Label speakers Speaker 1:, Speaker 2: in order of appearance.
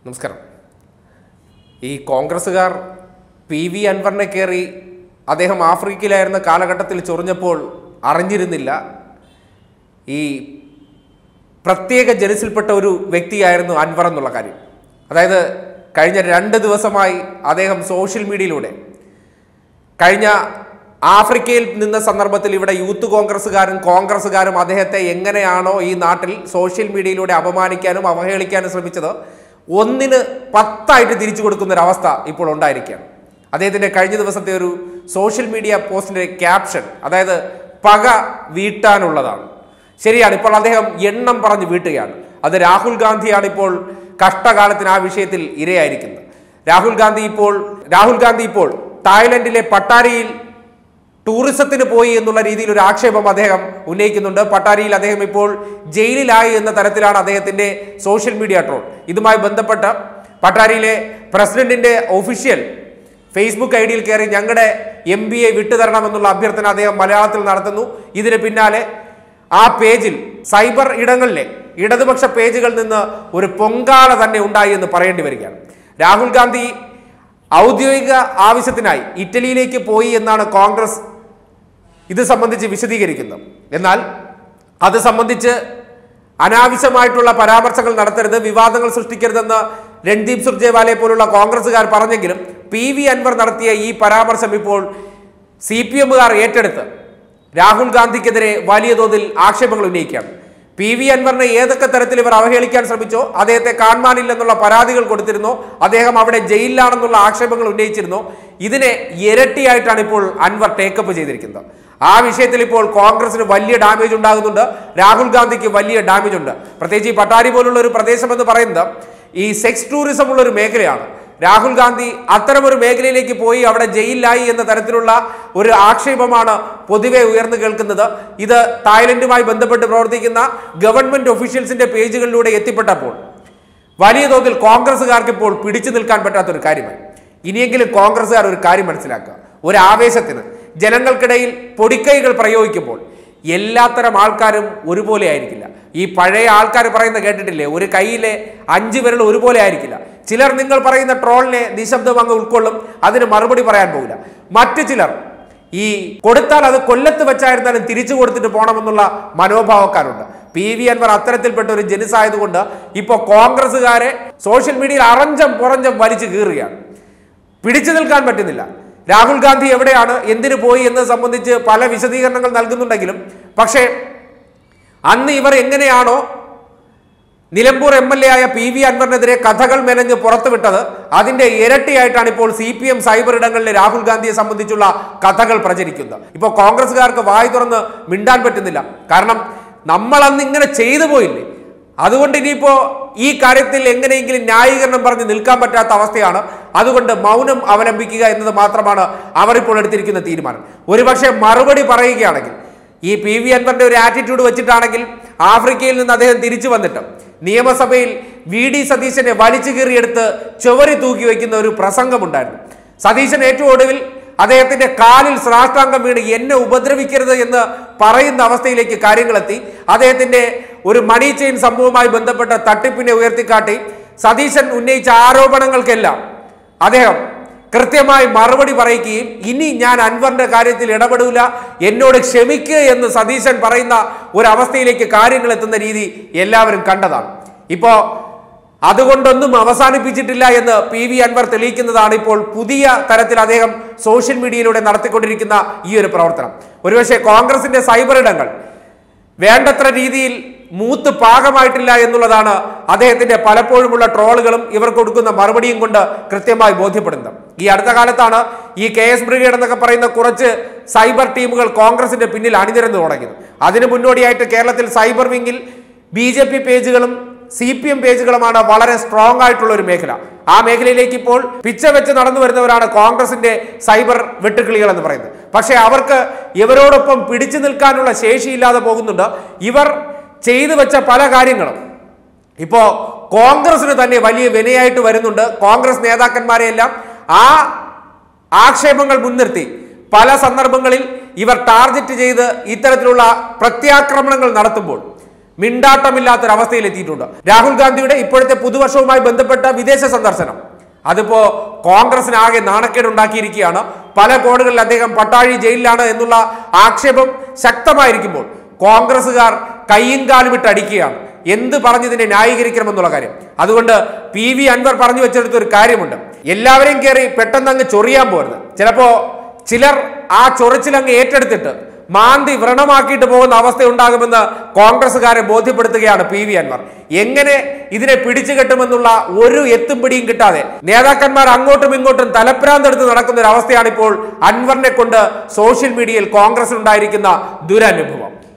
Speaker 1: നമസ്കാരം ഈ കോൺഗ്രസ്സുകാർ പി വി അൻവറിനെ കയറി അദ്ദേഹം ആഫ്രിക്കയിലായിരുന്ന കാലഘട്ടത്തിൽ ചൊറിഞ്ഞപ്പോൾ അറിഞ്ഞിരുന്നില്ല ഈ പ്രത്യേക ജനസിൽപ്പെട്ട ഒരു വ്യക്തിയായിരുന്നു അൻവർ എന്നുള്ള കാര്യം അതായത് കഴിഞ്ഞ രണ്ട് ദിവസമായി അദ്ദേഹം സോഷ്യൽ മീഡിയയിലൂടെ കഴിഞ്ഞ ആഫ്രിക്കയിൽ നിന്ന സന്ദർഭത്തിൽ ഇവിടെ യൂത്ത് കോൺഗ്രസ്സുകാരും കോൺഗ്രസ്സുകാരും അദ്ദേഹത്തെ എങ്ങനെയാണോ ഈ നാട്ടിൽ സോഷ്യൽ മീഡിയയിലൂടെ അപമാനിക്കാനും അവഹേളിക്കാനും ശ്രമിച്ചത് ഒന്നിന് പത്തായിട്ട് തിരിച്ചു കൊടുക്കുന്ന ഒരു അവസ്ഥ ഇപ്പോൾ ഉണ്ടായിരിക്കുകയാണ് അദ്ദേഹത്തിൻ്റെ കഴിഞ്ഞ ദിവസത്തെ ഒരു സോഷ്യൽ മീഡിയ പോസ്റ്റിൻ്റെ ക്യാപ്ഷൻ അതായത് പക വീട്ടാനുള്ളതാണ് ശരിയാണ് ഇപ്പോൾ അദ്ദേഹം എണ്ണം പറഞ്ഞ് വീട്ടുകയാണ് അത് രാഹുൽ ഗാന്ധിയാണ് ഇപ്പോൾ കഷ്ടകാലത്തിന് ആ വിഷയത്തിൽ ഇരയായിരിക്കുന്നത് രാഹുൽ ഗാന്ധി ഇപ്പോൾ രാഹുൽ ഗാന്ധി ഇപ്പോൾ തായ്ലൻഡിലെ പട്ടാരിയിൽ ടൂറിസത്തിന് പോയി എന്നുള്ള രീതിയിൽ ഒരു ആക്ഷേപം അദ്ദേഹം ഉന്നയിക്കുന്നുണ്ട് പട്ടാരിയിൽ അദ്ദേഹം ഇപ്പോൾ ജയിലിലായി എന്ന തരത്തിലാണ് അദ്ദേഹത്തിന്റെ സോഷ്യൽ മീഡിയ ട്രോൾ ഇതുമായി ബന്ധപ്പെട്ട് പട്ടാരിയിലെ പ്രസിഡന്റിന്റെ ഒഫീഷ്യൽ ഫേസ്ബുക്ക് ഐ ഡിയിൽ കയറി ഞങ്ങളുടെ എം ബി എ വിട്ടുതരണമെന്നുള്ള അഭ്യർത്ഥന അദ്ദേഹം മലയാളത്തിൽ നടത്തുന്നു ഇതിന് പിന്നാലെ ആ പേജിൽ സൈബർ ഇടങ്ങളിലെ ഇടതുപക്ഷ പേജുകളിൽ നിന്ന് ഒരു പൊങ്കാല തന്നെ ഉണ്ടായി എന്ന് പറയേണ്ടി വരികയാണ് രാഹുൽ ഗാന്ധി ഔദ്യോഗിക ആവശ്യത്തിനായി ഇറ്റലിയിലേക്ക് പോയി എന്നാണ് കോൺഗ്രസ് ഇത് സംബന്ധിച്ച് വിശദീകരിക്കുന്നത് എന്നാൽ അത് സംബന്ധിച്ച് അനാവശ്യമായിട്ടുള്ള പരാമർശങ്ങൾ നടത്തരുത് വിവാദങ്ങൾ സൃഷ്ടിക്കരുതെന്ന് രൺദീപ് സുർജേവാലയെ പോലുള്ള കോൺഗ്രസ്സുകാർ പറഞ്ഞെങ്കിലും പി വി അൻവർ നടത്തിയ ഈ പരാമർശം ഇപ്പോൾ സി പി എമ്മുകാർ ഏറ്റെടുത്ത് രാഹുൽ ഗാന്ധിക്കെതിരെ വലിയ തോതിൽ ആക്ഷേപങ്ങൾ ഉന്നയിക്കുകയാണ് പി വി അൻവറിനെ ഏതൊക്കെ തരത്തിൽ ഇവർ അവഹേളിക്കാൻ ശ്രമിച്ചോ അദ്ദേഹത്തെ കാണാനില്ലെന്നുള്ള പരാതികൾ കൊടുത്തിരുന്നോ അദ്ദേഹം അവിടെ ജയിലിലാണെന്നുള്ള ആക്ഷേപങ്ങൾ ഉന്നയിച്ചിരുന്നോ ഇതിനെ ഇരട്ടിയായിട്ടാണ് ഇപ്പോൾ അൻവർ ടേക്കപ്പ് ചെയ്തിരിക്കുന്നത് ആ വിഷയത്തിൽ ഇപ്പോൾ കോൺഗ്രസിന് വലിയ ഡാമേജ് ഉണ്ടാകുന്നുണ്ട് രാഹുൽ ഗാന്ധിക്ക് വലിയ ഡാമേജ് ഉണ്ട് പ്രത്യേകിച്ച് ഈ പട്ടാരി പോലുള്ള ഒരു പ്രദേശം എന്ന് പറയുന്നത് ഈ സെക്സ് ടൂറിസം ഉള്ള ഒരു മേഖലയാണ് രാഹുൽ ഗാന്ധി അത്തരമൊരു മേഖലയിലേക്ക് പോയി അവിടെ ജയിലിലായി എന്ന തരത്തിലുള്ള ഒരു ആക്ഷേപമാണ് പൊതുവെ ഉയർന്നു കേൾക്കുന്നത് ഇത് തായ്ലൻഡുമായി ബന്ധപ്പെട്ട് പ്രവർത്തിക്കുന്ന ഗവൺമെന്റ് ഒഫീഷ്യൽസിന്റെ പേജുകളിലൂടെ എത്തിപ്പെട്ടപ്പോൾ വലിയ തോതിൽ കോൺഗ്രസ്സുകാർക്ക് ഇപ്പോൾ പിടിച്ചു നിൽക്കാൻ പറ്റാത്തൊരു കാര്യമായി ഇനിയെങ്കിലും കോൺഗ്രസ്സുകാർ ഒരു കാര്യം മനസ്സിലാക്കുക ഒരു ആവേശത്തിന് ജനങ്ങൾക്കിടയിൽ പൊടിക്കൈകൾ പ്രയോഗിക്കുമ്പോൾ എല്ലാത്തരം ആൾക്കാരും ഒരുപോലെ ആയിരിക്കില്ല ഈ പഴയ ആൾക്കാർ പറയുന്ന കേട്ടിട്ടില്ലേ ഒരു കൈയിലെ അഞ്ച് വിരൽ ഒരുപോലെ ആയിരിക്കില്ല ചിലർ നിങ്ങൾ പറയുന്ന ട്രോളിനെ നിശബ്ദം അങ്ങ് ഉൾക്കൊള്ളും അതിന് മറുപടി പറയാൻ പോകില്ല മറ്റു ചിലർ ഈ കൊടുത്താൽ അത് കൊല്ലത്ത് വെച്ചായിരുന്നാലും തിരിച്ചു കൊടുത്തിട്ട് പോകണമെന്നുള്ള മനോഭാവക്കാരുണ്ട് പി വി അൻവർ അത്തരത്തിൽപ്പെട്ട ഒരു ജനിസായതുകൊണ്ട് ഇപ്പോൾ കോൺഗ്രസ്സുകാരെ സോഷ്യൽ മീഡിയയിൽ അറഞ്ചം പുറഞ്ചം വലിച്ചു കീറുകയാണ് പിടിച്ചു നിൽക്കാൻ പറ്റുന്നില്ല രാഹുൽ ഗാന്ധി എവിടെയാണ് എന്തിനു പോയി എന്നത് സംബന്ധിച്ച് പല വിശദീകരണങ്ങൾ നൽകുന്നുണ്ടെങ്കിലും പക്ഷേ അന്ന് ഇവർ എങ്ങനെയാണോ നിലമ്പൂർ എം എൽ എ ആയ പി വി അൻവറിനെതിരെ കഥകൾ മെനഞ്ഞ് പുറത്തുവിട്ടത് അതിന്റെ ഇരട്ടിയായിട്ടാണ് ഇപ്പോൾ സി പി എം സൈബർ ഇടങ്ങളിലെ രാഹുൽ ഗാന്ധിയെ സംബന്ധിച്ചുള്ള കഥകൾ പ്രചരിക്കുന്നത് ഇപ്പോൾ കോൺഗ്രസ്സുകാർക്ക് വായി തുറന്ന് മിണ്ടാൻ പറ്റുന്നില്ല കാരണം നമ്മൾ അന്ന് ഇങ്ങനെ ചെയ്തു പോയില്ലേ അതുകൊണ്ട് ഇനിയിപ്പോ ഈ കാര്യത്തിൽ എങ്ങനെയെങ്കിലും ന്യായീകരണം പറഞ്ഞ് നിൽക്കാൻ പറ്റാത്ത അവസ്ഥയാണ് അതുകൊണ്ട് മൗനം അവലംബിക്കുക എന്നത് മാത്രമാണ് അവർ ഇപ്പോൾ എടുത്തിരിക്കുന്ന തീരുമാനം ഒരുപക്ഷെ മറുപടി പറയുകയാണെങ്കിൽ ഈ പി വി അൻവറിന്റെ ഒരു ആറ്റിറ്റ്യൂഡ് വെച്ചിട്ടാണെങ്കിൽ ആഫ്രിക്കയിൽ നിന്ന് അദ്ദേഹം തിരിച്ചു വന്നിട്ട് നിയമസഭയിൽ വി ഡി സതീശനെ വലിച്ചു കീറിയെടുത്ത് ചുവരി തൂക്കി വയ്ക്കുന്ന ഒരു പ്രസംഗമുണ്ടായിരുന്നു സതീശൻ ഏറ്റവും ഒടുവിൽ അദ്ദേഹത്തിന്റെ കാലിൽ ശ്രാഷ്ടാംഗം വീണ് എന്നെ ഉപദ്രവിക്കരുത് എന്ന് പറയുന്ന അവസ്ഥയിലേക്ക് കാര്യങ്ങളെത്തി അദ്ദേഹത്തിന്റെ ഒരു മണി ചെയിൻ സംഭവവുമായി ബന്ധപ്പെട്ട തട്ടിപ്പിനെ ഉയർത്തിക്കാട്ടി സതീശൻ ഉന്നയിച്ച ആരോപണങ്ങൾക്കെല്ലാം അദ്ദേഹം കൃത്യമായി മറുപടി പറയുകയും ഇനി ഞാൻ അൻവറിന്റെ കാര്യത്തിൽ ഇടപെടൂല എന്നോട് ക്ഷമിക്കുക എന്ന് സതീശൻ പറയുന്ന ഒരു അവസ്ഥയിലേക്ക് കാര്യങ്ങൾ എത്തുന്ന രീതി എല്ലാവരും കണ്ടതാണ് ഇപ്പോ അതുകൊണ്ടൊന്നും അവസാനിപ്പിച്ചിട്ടില്ല എന്ന് പി വി അൻവർ തെളിയിക്കുന്നതാണ് ഇപ്പോൾ പുതിയ തരത്തിൽ അദ്ദേഹം സോഷ്യൽ മീഡിയയിലൂടെ നടത്തിക്കൊണ്ടിരിക്കുന്ന ഈ ഒരു പ്രവർത്തനം ഒരുപക്ഷെ കോൺഗ്രസിന്റെ സൈബർ ഇടങ്ങൾ വേണ്ടത്ര രീതിയിൽ മൂത്ത് പാകമായിട്ടില്ല എന്നുള്ളതാണ് അദ്ദേഹത്തിന്റെ പലപ്പോഴുമുള്ള ട്രോളുകളും ഇവർ കൊടുക്കുന്ന മറുപടിയും കൊണ്ട് കൃത്യമായി ബോധ്യപ്പെടുന്നത് ഈ അടുത്ത കാലത്താണ് ഈ കെ എസ് ബ്രിഗേഡ് എന്നൊക്കെ പറയുന്ന കുറച്ച് സൈബർ ടീമുകൾ കോൺഗ്രസിന്റെ പിന്നിൽ അണിനിരന്നു തുടങ്ങിയത് അതിന് മുന്നോടിയായിട്ട് കേരളത്തിൽ സൈബർ വിങ്ങിൽ ബി ജെ പി പേജുകളും സി പി എം പേജുകളുമാണ് വളരെ സ്ട്രോങ് ആയിട്ടുള്ള ഒരു മേഖല ആ മേഖലയിലേക്ക് ഇപ്പോൾ പിച്ച വെച്ച് നടന്നു വരുന്നവരാണ് കോൺഗ്രസിന്റെ സൈബർ വെട്ടുക്കിളികൾ എന്ന് പറയുന്നത് പക്ഷേ അവർക്ക് ഇവരോടൊപ്പം പിടിച്ചു നിൽക്കാനുള്ള ശേഷിയില്ലാതെ പോകുന്നുണ്ട് ഇവർ ചെയ്തു വെച്ച പല കാര്യങ്ങളും ഇപ്പോ കോൺഗ്രസിന് തന്നെ വലിയ വിനയായിട്ട് വരുന്നുണ്ട് കോൺഗ്രസ് നേതാക്കന്മാരെയെല്ലാം ആ ആക്ഷേപങ്ങൾ മുൻനിർത്തി പല സന്ദർഭങ്ങളിൽ ഇവർ ടാർഗറ്റ് ചെയ്ത് ഇത്തരത്തിലുള്ള പ്രത്യാക്രമണങ്ങൾ നടത്തുമ്പോൾ മിണ്ടാട്ടമില്ലാത്തൊരവസ്ഥയിൽ എത്തിയിട്ടുണ്ട് രാഹുൽ ഗാന്ധിയുടെ ഇപ്പോഴത്തെ പുതുവർഷവുമായി ബന്ധപ്പെട്ട വിദേശ സന്ദർശനം അതിപ്പോ കോൺഗ്രസിന് ആകെ നാണക്കേട് ഉണ്ടാക്കിയിരിക്കുകയാണ് പല കോണുകളിൽ അദ്ദേഹം പട്ടാഴി ജയിലിലാണ് എന്നുള്ള ആക്ഷേപം ശക്തമായിരിക്കുമ്പോൾ കോൺഗ്രസുകാർ കയ്യും കാലും ഇട്ട് അടിക്കുകയാണ് എന്ത് പറഞ്ഞതിനെ ന്യായീകരിക്കണമെന്നുള്ള കാര്യം അതുകൊണ്ട് പി വി അൻവർ പറഞ്ഞു വെച്ചെടുത്ത ഒരു കാര്യമുണ്ട് എല്ലാവരെയും കയറി പെട്ടെന്ന് അങ്ങ് ചൊറിയാൻ പോരുത് ചിലപ്പോ ചിലർ ആ ചൊറിച്ചിലങ്ങ് ഏറ്റെടുത്തിട്ട് മാന്തി വ്രണമാക്കിയിട്ട് പോകുന്ന അവസ്ഥ ഉണ്ടാകുമെന്ന് കോൺഗ്രസ്സുകാരെ ബോധ്യപ്പെടുത്തുകയാണ് പി വി അൻവർ എങ്ങനെ ഇതിനെ പിടിച്ചു കെട്ടുമെന്നുള്ള ഒരു എത്തും പിടിയും കിട്ടാതെ നേതാക്കന്മാർ അങ്ങോട്ടും ഇങ്ങോട്ടും തലപ്രാന്തെടുത്ത് നടക്കുന്ന ഒരു അവസ്ഥയാണ് ഇപ്പോൾ അൻവറിനെ കൊണ്ട് സോഷ്യൽ മീഡിയയിൽ കോൺഗ്രസിനുണ്ടായിരിക്കുന്ന ദുരനുഭവം